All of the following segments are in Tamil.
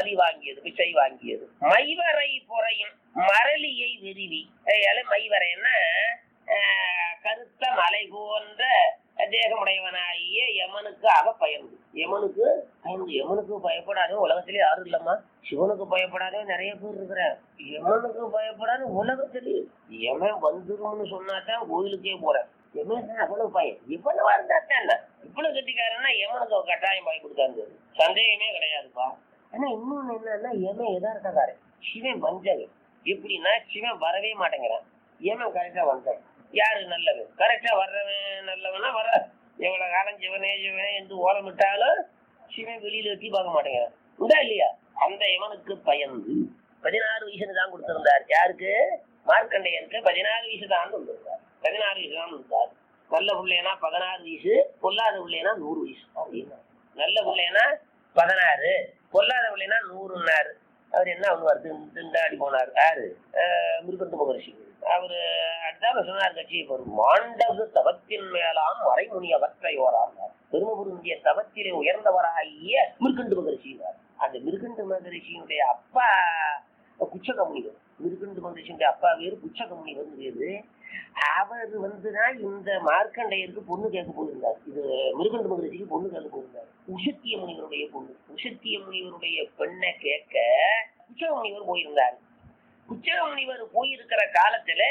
பழி வாங்கியது பிச்சை வாங்கியது மைவரை பொறையும் மரளியை விரிவி அதால மைவரைன்னா ஆஹ், கருத்த மலை போன்ற தேகமுடையவனாகிய யமனுக்கு அவ பயந்து யமனுக்கு பயந்து யமனுக்கு பயப்படாத உலகத்திலே யாரும் இல்லம்மா சிவனுக்கு பயப்படாத நிறைய பேர் இருக்கிற யமனுக்கு பயப்படாத உலகத்திலே யமன் வந்துரும்னு சொன்னாதான் கோயிலுக்கே போறேன் யமன் அவ்வளவு பயம் இவ்வளவு இருந்தா தான் இவ்வளவு கட்டிக்காரன்னா யமனுக்கு அவன் கட்டாயம் பயப்படுத்தாங்க சந்தேகமே கிடையாதுப்பா ஆனா இன்னொன்னு என்னன்னா யமன் எதார்த்தக்காரன் சிவன் வஞ்சகன் எப்படின்னா சிவன் வரவே மாட்டேங்கிறான் யமன் கரெக்டா வந்தவன் யாரு நல்லவன் கரெக்டா வர்றவன் நல்லவனா வர எவ்வளவு காலம் சிவனே சிவனே என்று ஓலமிட்டாலும் சிவன் வெளியில எட்டி பார்க்க மாட்டேங்கிறான் உண்டா இல்லையா அந்த யமனுக்கு பயந்து பதினாறு வயசுன்னு தான் கொடுத்திருந்தார் யாருக்கு மார்க்கண்டையனுக்கு பதினாறு வயசு தான் கொடுத்திருந்தார் பதினாறு வயசு தான் கொடுத்தார் நல்ல பிள்ளைனா பதினாறு வயசு பொல்லாத பிள்ளைனா நூறு வயசு அப்படின்னா நல்ல பிள்ளைனா பதினாறு பொல்லாத பிள்ளைனா நூறுன்னாரு அவர் என்ன பண்ணுவார் திண்- திண்டாடி போனார் யாரு ஆஹ் மிருகத்து மகரிஷி அவரு அடுத்தால சொன்னார் கட்சியை போர் மாண்டகு தவத்தின் மேலாம் மறைமுனி அவற்றை ஓரார் பெருமபுருந்திய தவத்திலே உயர்ந்தவராகிய மிருகண்டு மகரிஷினார் அந்த மிருகண்டு மகரிஷியினுடைய அப்பா குச்சக முனிவர் மிருகண்டு மகரிஷியுடைய அப்பா வேறு குச்சக முனிவர் வேறு அவர் வந்துதான் இந்த மார்க்கண்டையருக்கு பொண்ணு கேட்க போயிருந்தார் இது மிருகண்டு மகரிஷிக்கு பொண்ணு கேட்க போயிருந்தார் உஷத்திய முனிவருடைய பொண்ணு உஷத்திய முனிவருடைய பெண்ணை கேட்க குச்சக முனிவர் போயிருந்தார் குச்சக முனிவர் போயிருக்கிற காலத்துல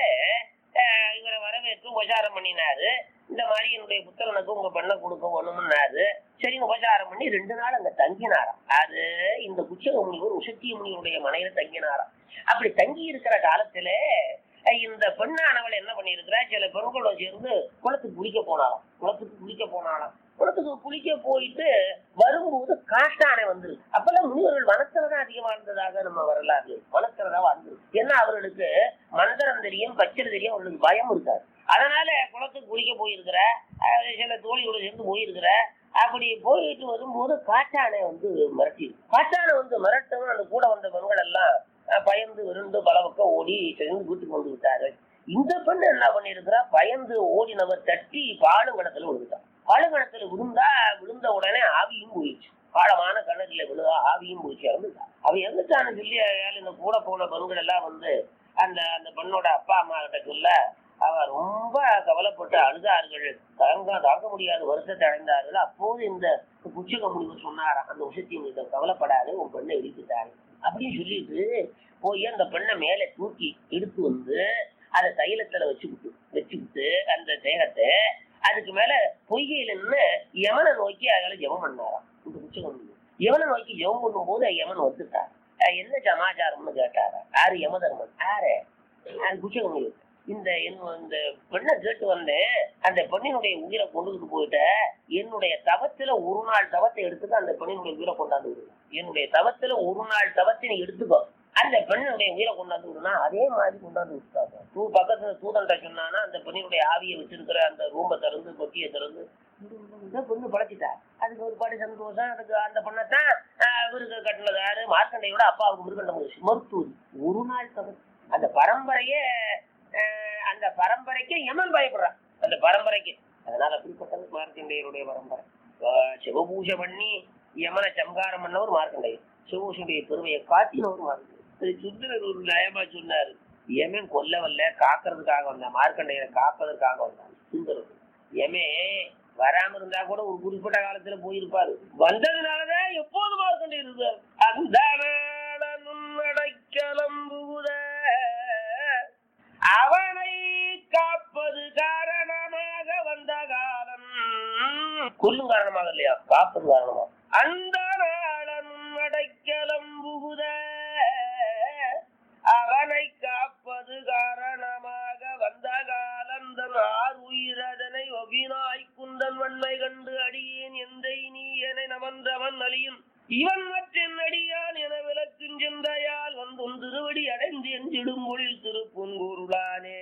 அஹ், இவரை வரவேற்று உபசாரம் பண்ணினாரு இந்த மாதிரி என்னுடைய புத்திரனுக்கு உங்க பெண்ணை கொடுக்க ஒண்ணும்னாரு சரின்னு உபசாரம் பண்ணி ரெண்டு நாள் அங்க தங்கினாராம் அது இந்த குச்சக முனிவர் உஷத்திய முனிவருடைய மனையில தங்கினாராம் அப்படி தங்கி இருக்கிற காலத்துல அஹ், இந்த பெண்ணானவள் என்ன பண்ணியிருக்கிறா சில பெண்களோட சேர்ந்து குளத்துக்கு குளிக்க போனாராம் குளத்துக்கு குளிக்க போனாராம் குளத்துக்கு குளிக்க போயிட்டு வரும்போது காட்டானை வந்துரு அப்பெல்லாம் முனிவர்கள் வனத்துலதான் அதிகமா இருந்ததாக நம்ம வரலாறு வனத்துலதான் வாழ்ந்துருக்கு ஏன்னா அவர்களுக்கு மந்திரம் தெரியும் பச்சை தெரியும் அவர்களுக்கு பயம் இருக்காது அதனால குளத்துக்கு குளிக்க போயிருக்கிற அஹ் சில தோழியோட சேர்ந்து போயிருக்கிற அப்படி போயிட்டு வரும்போது காட்டானை வந்து மிரட்டி காட்டானை வந்து மிரட்டவும் அந்த கூட வந்த பெண்கள் எல்லாம் அஹ், பயந்து விருண்டு பல பக்கம் ஓடி சேர்ந்து வீட்டுக்கு வந்து விட்டார்கள் இந்த பெண்ணு என்ன பண்ணிருக்கிறா பயந்து ஓடினவர் தட்டி பாலுங்கணத்துல விழுந்துட்டான் பாலுங்கணத்துல விழுந்தா விழுந்த உடனே ஆவியும் போயிடுச்சு ஆழமான கிணறுல விழுதா ஆவியும் போயிடுச்சு இறந்துட்டா அவ இறந்துட்டான்னு சொல்லி அயாள் இந்த கூட போன பெண்கள் எல்லாம் வந்து அந்த அந்த பெண்ணோட அப்பா அம்மா கிட்ட சொல்ல அவ ரொம்ப கவலைப்பட்டு அழுதார்கள் தாங்க தாங்க முடியாத வருத்தத்தை அடைந்தார்கள் அப்போது இந்த குச்சிக முடிவு சொன்னாராம் அந்த விஷயத்தையும் நீங்க கவலைப்படாது உன் பெண்ணை இடித்துட்டாரு அப்படின்னு சொல்லிட்டு போய் அந்த பெண்ணை மேலே தூக்கி எடுத்து வந்து அதை தைலத்துல வச்சுக்கிட்டு வச்சுக்கிட்டு அந்த தேகத்தை அதுக்கு மேல பொய்கையில நின்று யமனை நோக்கி அதால ஜெபம் பண்ணாராம் இந்த குச்சகம் யமனை நோக்கி ஜெபம் பண்ணும்போது யமன் வந்துட்டார் அஹ் என்ன சமாச்சாரம்னு கேட்டாரா யாரு யமதர்மன் யாரு அது குச்சகம் இந்த என்ன- இந்த பெண்ணை கேட்டு வந்தேன் அந்த பெண்ணினுடைய உயிரை கொண்டுகிட்டு போயிட்ட என்னுடைய தவத்துல ஒரு நாள் தவத்தை எடுத்துக்க அந்த பெண்ணினுடைய உயிரை கொண்டாந்து விடு என்னுடைய தவத்துல ஒரு நாள் தவத்தை நீ எடுத்துக்கோ அந்த பெண்ணுடைய உயிரை கொண்டாந்து விடுனா அதே மாதிரி கொண்டாந்து விட்டாங்க தூ பக்கத்துல தூதன்ட்ட சொன்னானா அந்த பெண்ணினுடைய ஆவியை வச்சிருக்கிற அந்த ரூம்பை திறந்து கொத்தியை திறந்து இந்த பொண்ணு பழச்சிட்டா அதுக்கு ஒரு பாடி சந்தோஷம் அதுக்கு அந்த பொண்ணத்தான் இவருக்கு கட்டினது யாரு மார்க்கண்டையோட அப்பாவுக்கு முருகண்ட மகிழ்ச்சி மருத்துவர் ஒரு நாள் தவறு அந்த பரம்பரையே ஆஹ், அந்த பரம்பரைக்கு யமன் பயப்படுறான் அந்த பரம்பரைக்கு அதனால அப்படிப்பட்டது மார்க்கண்டையருடைய பரம்பரை ஆஹ், சிவபூஜை பண்ணி யமனை சம்காரம் பண்ணவர் மார்க்கண்டையர் சிவபூஷனுடைய பெருமையை காட்டினவர் மார்க்கண்டையர் இது சுந்தரர் ஒரு நயமா சொன்னாரு யமன் கொல்ல வரல காக்கிறதுக்காக வந்தான் மார்க்கண்டையரை காப்பதற்காக வந்தான் சுந்தரர் யமே வராம இருந்தா கூட ஒரு குறிப்பிட்ட காலத்துல போயிருப்பாரு வந்ததுனாலதான் எப்போது மார்க்கண்டையர் இருக்கார் அந்த அடைக்கலம் புகுத அவனை காப்பது காரணமாக வந்த காலம் கொல்லும் காரணமாக இல்லையா காப்பது காரணமா அந்த நாளனும் அடைக்கலம் புகுத அவனை காப்பது காரணமாக வந்த காலந்தன் ஆர் உயிரதனை ஒவினாய் குந்தன் வன்மை கண்டு அடியேன் எந்தை நீ என நமன்றவன் அழியும் இவன் மற்றென் அடியான் என விளக்கும் சிந்தையால் வந்தும் திருவடி அடைந்து எஞ்சிடும் மொழில் திருப்புங்கூருளானே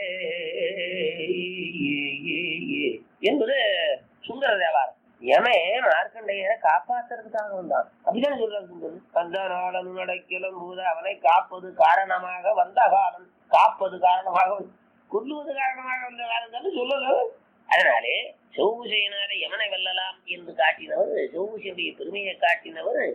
என்பது சுந்தர தேவாரம் எமே மார்க்கண்டையரை காப்பாத்துறதுக்காக வந்தான் அப்படிதான் சொல்றாரு சுந்தர் அந்த நாளன் நடக்கிலும் போது அவனை காப்பது காரணமாக வந்த காலம் காப்பது காரணமாக கொல்லுவது காரணமாக வந்த காலம் தானே சொல்லணும் அதனாலே சிவபூசையினாலே யமனை வெல்லலாம் என்று காட்டினவர் சிவபூசையுடைய பெருமையை காட்டினவர்